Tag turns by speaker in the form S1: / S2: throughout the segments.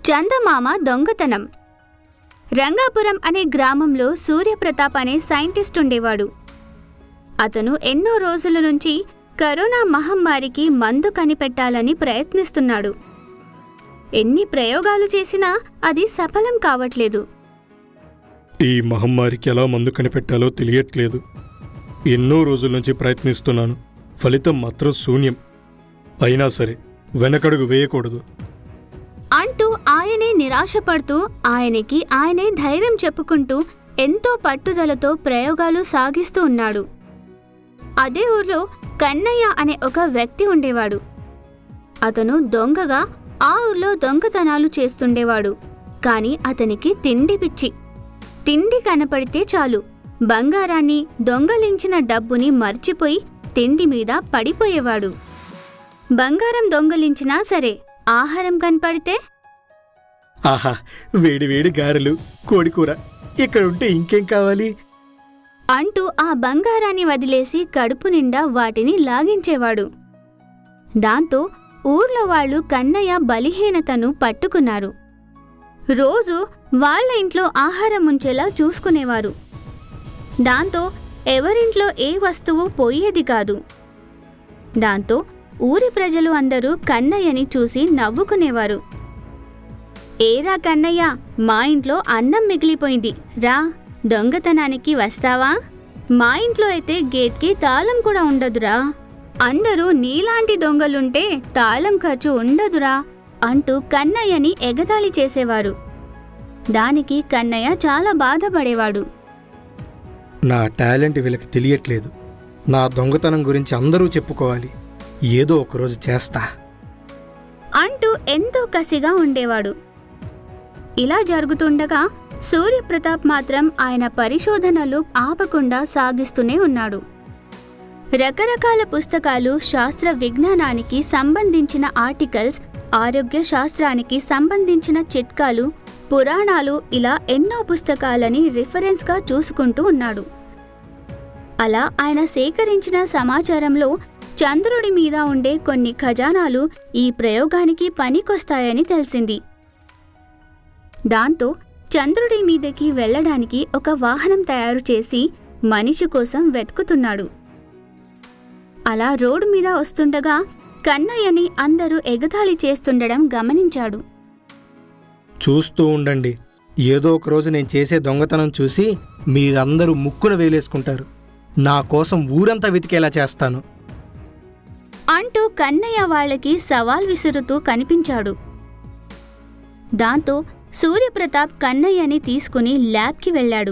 S1: చందమామ దొంగతనం రంగాపురం అనే గ్రామంలో సూర్యప్రతాప్ అనే సైంటిస్ట్ ఉండేవాడు అతను ఎన్నో రోజుల నుంచి కరోనా మహమ్మారికి మందు కనిపెట్టాలని ప్రయత్నిస్తున్నాడు ఎన్ని ప్రయోగాలు చేసినా అది సఫలం కావట్లేదు
S2: ఈ మహమ్మారికి ఎలా మందు కనిపెట్టాలో తెలియట్లేదు ఎన్నో రోజుల నుంచి ప్రయత్నిస్తున్నాను ఫలితం మాత్రం శూన్యం అయినా సరే వెనకడుగు వేయకూడదు
S1: అంటూ ఆయనే నిరాశపడుతూ ఆయనకి ఆయనే ధైర్యం చెప్పుకుంటూ ఎంతో పట్టుదలతో ప్రయోగాలు సాగిస్తూ ఉన్నాడు అదే ఊర్లో కన్నయ్య అనే ఒక వ్యక్తి ఉండేవాడు అతను దొంగగా ఆ ఊర్లో దొంగతనాలు చేస్తుండేవాడు కానీ అతనికి తిండి పిచ్చి తిండి కనపడితే చాలు బంగారాన్ని దొంగలించిన డబ్బుని మర్చిపోయి తిండి మీద పడిపోయేవాడు బంగారం దొంగలించినా సరే ఆహారం కనపడితే
S2: ఆహా వేడి వేడి గారెలు కోడికూర ఇక్కడ ఉంటే ఇంకేం కావాలి
S1: అంటూ ఆ బంగారాన్ని వదిలేసి కడుపు నిండా వాటిని లాగించేవాడు దాంతో ఊర్లో వాళ్ళు కన్నయ్య బలిహీనతను పట్టుకున్నారు రోజు వాళ్ళ ఇంట్లో ఆహారం ఉంచేలా చూసుకునేవారు దాంతో ఎవరింట్లో ఏ వస్తువు పోయేది కాదు దాంతో ఊరి ప్రజలు అందరూ కన్నయ్యని చూసి నవ్వుకునేవారు ఏరా కన్నయ్య మా ఇంట్లో అన్నం మిగిలిపోయింది రా దొంగతనానికి వస్తావా మా ఇంట్లో అయితే గేట్కి తాళం కూడా ఉండదురా అందరూ నీలాంటి దొంగలుంటే తాళం ఖర్చు ఉండదురా అంటూ కన్నయ్యని ఎగతాళి చేసేవారు దానికి కన్నయ్య చాలా బాధపడేవాడు
S2: నా టాలెంట్ వీళ్ళకి తెలియట్లేదు నా దొంగతనం గురించి అందరూ చెప్పుకోవాలి ఏదో ఒకరోజు చేస్తా
S1: అంటూ ఎంతో కసిగా ఉండేవాడు ఇలా జరుగుతుండగా సూర్యప్రతాప్ మాత్రం ఆయన పరిశోధనలు ఆపకుండా సాగిస్తూనే ఉన్నాడు రకరకాల పుస్తకాలు శాస్త్ర విజ్ఞానానికి సంబంధించిన ఆర్టికల్స్ ఆరోగ్య శాస్త్రానికి సంబంధించిన చిట్కాలు పురాణాలు ఇలా ఎన్నో పుస్తకాలని రిఫరెన్స్గా చూసుకుంటూ ఉన్నాడు అలా ఆయన సేకరించిన సమాచారంలో చంద్రుడి మీద ఉండే కొన్ని ఖజానాలు ఈ ప్రయోగానికి పనికొస్తాయని తెలిసింది దాంతో చంద్రుడి మీదకి వెళ్ళడానికి ఒక వాహనం తయారు చేసి మనిషి కోసం వెతుకుతున్నాడు అలా రోడ్డు మీద వస్తుండగా కన్నయ్యని అందరూ ఎగతాళి చేస్తుండడం గమనించాడు
S2: చూస్తూ ఉండండి ఏదో ఒక రోజు నేను చేసే దొంగతనం చూసి మీరందరూ ముక్కున వేలేసుకుంటారు నా కోసం ఊరంతా వెతికేలా చేస్తాను
S1: అంటూ కన్నయ్య వాళ్ళకి సవాల్ విసురుతూ కనిపించాడు దాంతో సూర్యప్రతాప్ కన్నయ్యని తీసుకుని ల్యాబ్కి వెళ్ళాడు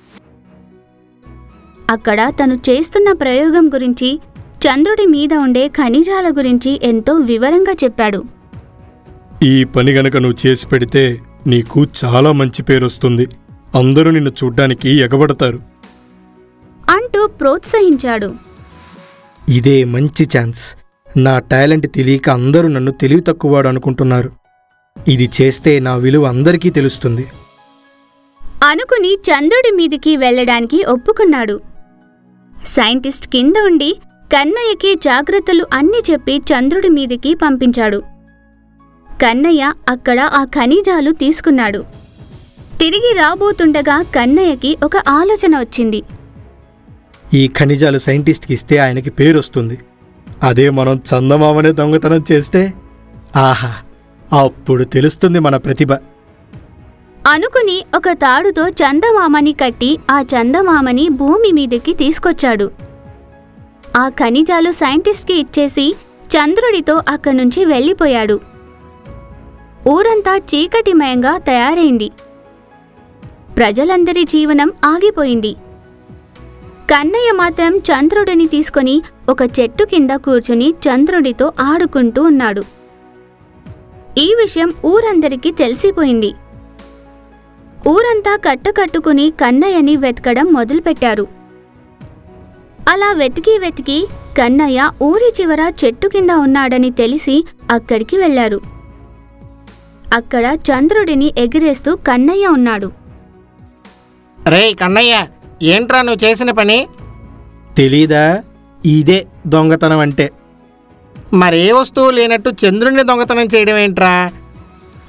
S1: అక్కడ తను చేస్తున్న ప్రయోగం గురించి చంద్రుడి మీద ఉండే ఖనిజాల గురించి ఎంతో వివరంగా చెప్పాడు
S2: ఈ పని గనక నువ్వు చేసి పెడితే నీకు చాలా మంచి పేరు వస్తుంది అందరూ నిన్ను చూడ్డానికి ఎగబడతారు
S1: అంటూ ప్రోత్సహించాడు
S2: ఇదే మంచి ఛాన్స్ నా టాలెంట్ తెలియక అందరూ నన్ను తెలివి తక్కువవాడు అనుకుంటున్నారు ఇది చేస్తే నా విలువ అందరికీ తెలుస్తుంది
S1: అనుకుని చంద్రుడి మీదికి వెళ్ళడానికి ఒప్పుకున్నాడు సైంటిస్ట్ కింద ఉండి కన్నయ్యకి జాగ్రత్తలు అన్నీ చెప్పి చంద్రుడి మీదికి పంపించాడు కన్నయ్య అక్కడ ఆ ఖనిజాలు తీసుకున్నాడు తిరిగి రాబోతుండగా కన్నయ్యకి ఒక ఆలోచన వచ్చింది
S2: ఈ ఖనిజాలు సైంటిస్ట్కి ఇస్తే ఆయనకి పేరు వస్తుంది అదే మనం చందమామనే దొంగతనం చేస్తే ఆహా అప్పుడు తెలుస్తుంది మన ప్రతిభ
S1: అనుకుని ఒక తాడుతో చందమామని కట్టి ఆ చందమామని భూమి మీదకి తీసుకొచ్చాడు ఆ ఖనిజాలు సైంటిస్ట్కి ఇచ్చేసి చంద్రుడితో అక్కడి నుంచి వెళ్ళిపోయాడు ఊరంతా చీకటిమయంగా తయారైంది ప్రజలందరి జీవనం ఆగిపోయింది కన్నయ్య మాత్రం చంద్రుడిని తీసుకొని ఒక చెట్టు కింద కూర్చుని చంద్రుడితో ఆడుకుంటూ ఉన్నాడు ఈ విషయం ఊరందరికీ తెలిసిపోయింది ఊరంతా కట్టకట్టుకుని కన్నయ్యని వెతకడం మొదలుపెట్టారు అలా వెతికి వెతికి కన్నయ్య ఊరి చివర చెట్టు కింద ఉన్నాడని తెలిసి అక్కడికి వెళ్లారు అక్కడ చంద్రుడిని ఎగిరేస్తూ కన్నయ్య ఉన్నాడు
S3: రేయ్ కన్నయ్య ఏంట్రా నువ్వు చేసిన పని
S2: తెలీదా ఇదే దొంగతనం అంటే
S3: మరే వస్తువు లేనట్టు చంద్రుణ్ణి దొంగతనం చేయడం ఏంట్రా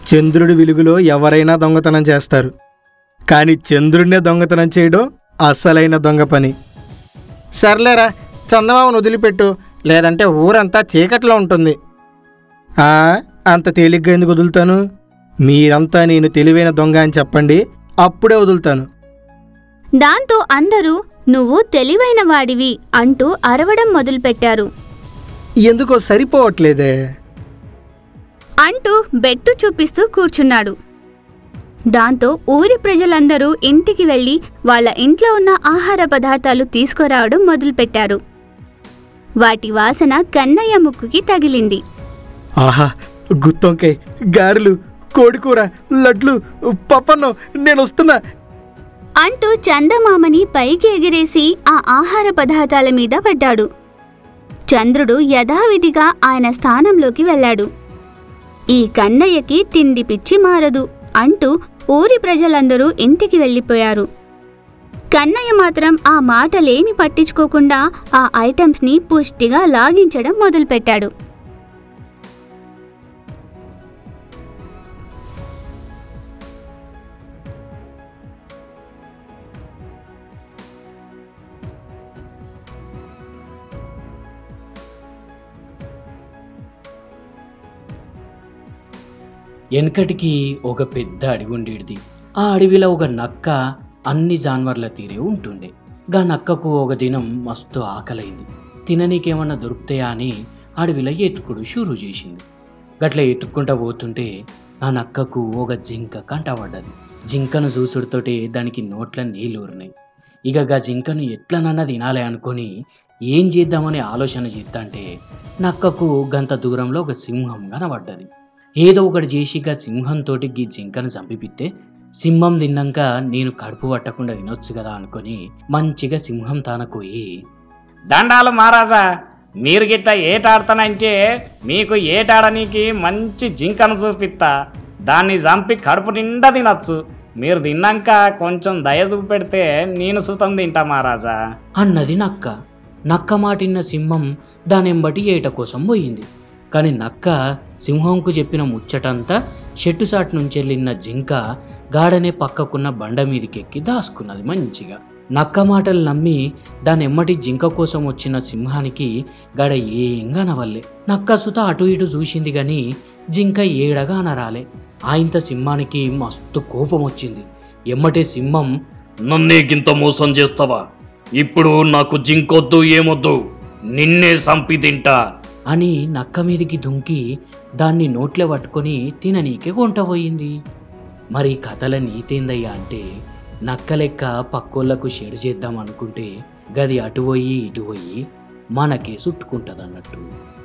S4: చంద్రుడి వెలుగులో ఎవరైనా దొంగతనం చేస్తారు కానీ చంద్రుడినే దొంగతనం చేయడం అస్సలైన దొంగ పని
S3: సర్లేరా చందమామను వదిలిపెట్టు లేదంటే ఊరంతా చీకట్లో ఉంటుంది
S4: ఆ, అంత తేలిగ్గా ఎందుకు వదులుతాను మీరంతా నేను తెలివైన దొంగ అని చెప్పండి అప్పుడే వదులుతాను
S1: దాంతో అందరూ నువ్వు తెలివైన వాడివి అంటూ అరవడం మొదలుపెట్టారు
S4: ఎందుకో సరిపోవట్లేదే
S1: అంటూ బెట్టు చూపిస్తూ కూర్చున్నాడు దాంతో ఊరి ప్రజలందరూ ఇంటికి వెళ్ళి వాళ్ళ ఇంట్లో ఉన్న ఆహార పదార్థాలు తీసుకురావడం మొదలుపెట్టారు వాటి వాసన కన్నయ్య ముక్కుకి తగిలింది
S4: ఆహా గుత్తొంకాయ గారెలు కోడికూర లడ్లు పప్పన్నం నేను వస్తున్నా
S1: అంటూ చందమామని పైకి ఎగిరేసి ఆ ఆహార పదార్థాల మీద పడ్డాడు చంద్రుడు యథావిధిగా ఆయన స్థానంలోకి వెళ్ళాడు ఈ కన్నయ్యకి తిండి పిచ్చి మారదు అంటూ ఊరి ప్రజలందరూ ఇంటికి వెళ్ళిపోయారు కన్నయ్య మాత్రం ఆ మాటలేమి పట్టించుకోకుండా ఆ ఐటమ్స్ని పుష్టిగా లాగించడం మొదలుపెట్టాడు
S5: వెనకటికి ఒక పెద్ద అడవి ఉండేది ఆ అడవిలో ఒక నక్క అన్ని జాన్వర్ల తీరే ఉంటుండే గా నక్కకు ఒక దినం మస్తు ఆకలైంది తిననీకేమన్నా దొరుకుతాయా అని అడవిలో ఎత్తుకుడు షురు చేసింది గట్ల ఎత్తుక్కుంటా పోతుంటే ఆ నక్కకు ఒక జింక కంటపడ్డది జింకను చూసుడుతోటి దానికి నోట్ల నీళ్ళు ఊరినాయి ఇక గా జింకను ఎట్లనన్నా తినాలి అనుకొని ఏం చేద్దామని ఆలోచన చేద్దంటే నక్కకు గంత దూరంలో ఒక సింహం కనబడ్డది ఏదో ఒకటి చేసి గా సింహంతోటి గీ జింకను చంపిపిస్తే సింహం తిన్నాక నేను కడుపు పట్టకుండా తినొచ్చు కదా అనుకొని మంచిగా సింహం తానకోయి
S6: దండాలు మహారాజా మీరు గిట్ట ఏటాడతానంటే మీకు ఏటాడనీకి మంచి జింకను చూపిస్తా దాన్ని చంపి కడుపు నిండా తినచ్చు మీరు తిన్నాక కొంచెం దయ చూపెడితే నేను సుతం తింటా మహారాజా
S5: అన్నది నక్క నక్క మాటిన్న సింహం దానెంబటి ఏట కోసం పోయింది కానీ నక్క సింహంకు చెప్పిన ముచ్చటంతా చెట్టుసాటు నుంచి వెళ్ళిన జింక గాడనే పక్కకున్న బండ మీదకెక్కి దాసుకున్నది మంచిగా నక్క మాటలు నమ్మి దాని ఎమ్మటి జింక కోసం వచ్చిన సింహానికి గడ ఏంగా నవల్లే నక్క సుత అటు ఇటు చూసింది గాని జింక ఏడగా అనరాలే ఆయంత సింహానికి మస్తు కోపం వచ్చింది ఎమ్మటే సింహం
S6: నన్నే గింత మోసం చేస్తావా ఇప్పుడు నాకు జింకొద్దు ఏమొద్దు నిన్నే సంపి తింటా
S5: అని నక్క మీదికి దుంకి దాన్ని నోట్లే పట్టుకొని తిననీకే పోయింది మరి కథల నీతేందయ్యా అంటే నక్క లెక్క పక్కోళ్లకు షేర్ చేద్దాం అనుకుంటే గది అటు పోయి ఇటు పోయి మనకే చుట్టుకుంటది అన్నట్టు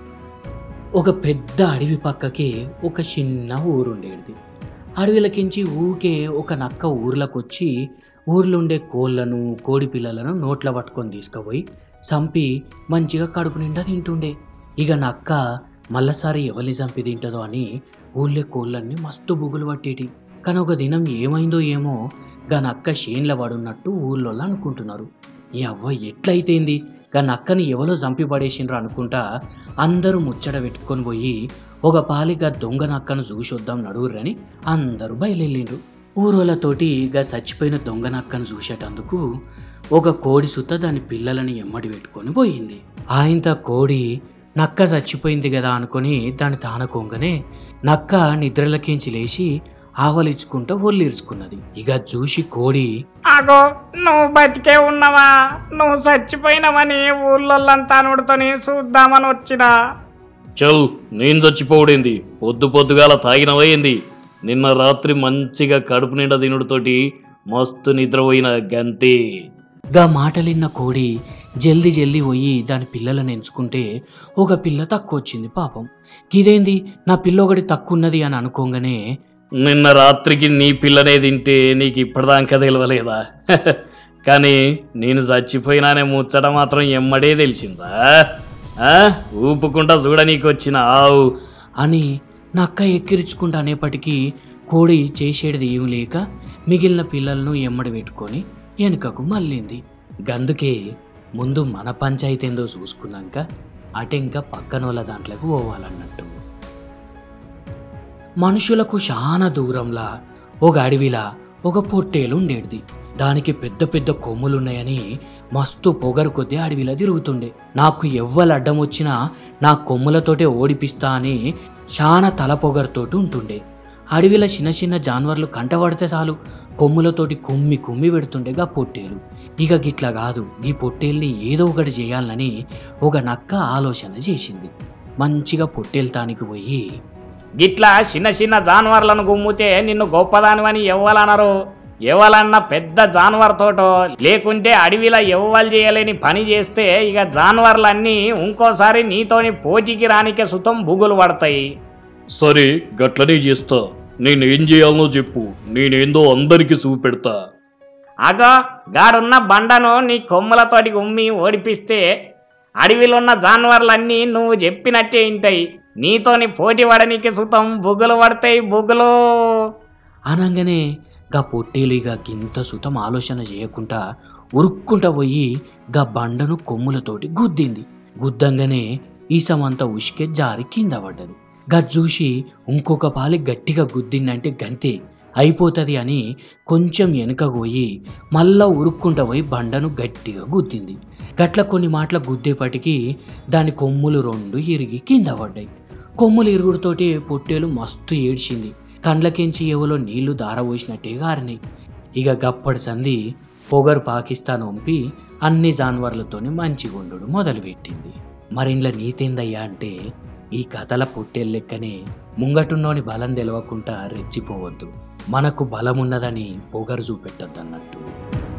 S5: ఒక పెద్ద అడవి పక్కకే ఒక చిన్న ఊరుండేది అడవిలకించి ఊకే ఒక నక్క ఊర్లకొచ్చి ఊర్లుండే కోళ్ళను కోడి పిల్లలను నోట్ల పట్టుకొని తీసుకుపోయి చంపి మంచిగా కడుపు నిండా తింటుండే ఇక నక్క మళ్ళసారి ఎవరిని చంపి తింటదో అని ఊళ్ళే కోళ్ళన్నీ మస్తు బుగులు పట్టేటి కానీ ఒక దినం ఏమైందో ఏమో గా నక్క షేన్ల పడున్నట్టు ఊళ్ళో అనుకుంటున్నారు ఈ అవ్వ ఎట్లయితేంది గా నక్కని ఎవరో చంపి పడేసిండ్రు అనుకుంటా అందరూ ముచ్చట పెట్టుకొని పోయి ఒక పాలిగా దొంగ నక్కను చూసొద్దాం నడువురని అందరూ బయలుదేరిండ్రు ఊరోళ్ళతోటి గా చచ్చిపోయిన దొంగ నక్కను చూసేటందుకు ఒక కోడి సుత దాని పిల్లలని ఎమ్మడి పెట్టుకొని పోయింది ఆయంత కోడి నక్క చచ్చిపోయింది కదా అనుకొని దాని తానకొంగనే నక్క నిద్రలకించి లేచి ఆవలించుకుంటూ ఒళ్ళిరుచుకున్నది ఇక చూసి కోడి
S6: అగో నువ్వు బతికే ఉన్నావా నువ్వు చచ్చిపోయినావని ఊళ్ళోళ్ళంతా నుడితోని చూద్దామని వచ్చినా
S7: చల్ నేను చచ్చిపోవడేంది పొద్దు పొద్దుగాల తాగినవయింది నిన్న రాత్రి మంచిగా కడుపు నిండా తినుడుతోటి మస్తు నిద్రపోయిన గంతే
S5: గా మాటలిన్న కోడి జల్దీ జల్దీ పోయి దాని పిల్లలను ఎంచుకుంటే ఒక పిల్ల తక్కువ వచ్చింది పాపం ఇదేంది నా పిల్ల ఒకటి తక్కువ ఉన్నది అని అనుకోగానే
S7: నిన్న రాత్రికి నీ పిల్లనే తింటే నీకు ఇప్పటిదాకా తెలియలేదా కానీ నేను చచ్చిపోయినానే ముచ్చట మాత్రం ఎమ్మడే తెలిసిందా ఆ? ఊపుకుంటా చూడ నీకు వచ్చిన ఆవు
S5: అని నక్క ఎక్కిరించుకుంటూ అనేప్పటికీ కోడి చేసేది ఏం లేక మిగిలిన పిల్లలను ఎమ్మడి పెట్టుకొని వెనుకకు మళ్ళింది గందుకే ముందు మన పంచాయతీ ఏందో చూసుకున్నాక అటెంక పక్కనోళ్ళ దాంట్లోకి పోవాలన్నట్టు మనుషులకు చాలా దూరంలా ఒక అడవిలా ఒక పొట్టేలు ఉండేది దానికి పెద్ద పెద్ద కొమ్ములున్నాయని మస్తు పొగరు కొద్దీ అడవిలా తిరుగుతుండే నాకు ఎవ్వరు అడ్డం వచ్చినా నా కొమ్ములతోటే ఓడిపిస్తా అని చాలా తల పొగరుతోటి ఉంటుండే అడవిలో చిన్న చిన్న జాన్వర్లు కంటపడితే చాలు కొమ్ములతోటి కుమ్మి కుమ్మి పెడుతుండే గా పొట్టేలు ఇక గిట్లా కాదు ఈ పొట్టేల్ని ఏదో ఒకటి చేయాలని ఒక నక్క ఆలోచన చేసింది మంచిగా పొట్టేల్తానికి పోయి
S6: గిట్లా చిన్న చిన్న జానువర్లను గుమ్మితే నిన్ను గొప్పదానివని ఎవ్వలనరు ఎవలన్న పెద్ద జానువర్ తోటో లేకుంటే అడవిలో ఎవ్వలు చేయలేని పని చేస్తే ఇక జానువర్లన్నీ ఇంకోసారి నీతోని పోటీకి రానికే సుతం బుగులు పడతాయి
S7: సరే గట్లనే చేస్తా నేనేం చేయాలనో చెప్పు నేనేందో అందరికి చూపెడతా
S6: అగో గాడున్న బండను నీ కొమ్ములతోటి ఉమ్మి ఓడిపిస్తే అడవిలున్న జానువర్లన్నీ నువ్వు చెప్పినట్టే ఇంటాయి నీతోని పోటీ పడనీకి సుతం బుగులు పడతాయి బుగులు
S5: అనగానే గా పొట్టేలు ఇక గింత సుతం ఆలోచన చేయకుండా ఉరుక్కుంటా పోయి గా బండను కొమ్ములతోటి గుద్దింది గుద్దంగానే ఈసమంతా ఉష్కే జారి కింద పడ్డది గది చూసి ఇంకొక పాలి గట్టిగా గుద్దిందంటే గంతే అయిపోతుంది అని కొంచెం వెనుక పోయి మళ్ళా ఉరుక్కుంటా పోయి బండను గట్టిగా గుద్దింది గట్ల కొన్ని మాటల గుద్దేపటికి దాని కొమ్ములు రెండు ఇరిగి కింద పడ్డాయి కొమ్ములు ఇరుగుడుతోటి పొట్టేలు మస్తు ఏడ్చింది కండ్లకించి ఎవలో నీళ్లు దారపోసినట్టే గారినాయి ఇక గప్పటి సంధి పొగరు పాకిస్తాన్ వంపి అన్ని జాన్వర్లతోని మంచిగుండు మొదలుపెట్టింది మరిండ్ల నీతేందయ్యా అంటే ఈ కథల పొట్టేలు లెక్కనే ముంగటున్నోని బలం తెలవకుండా రెచ్చిపోవద్దు మనకు బలమున్నదని పొగరు చూపెట్టద్దన్నట్టు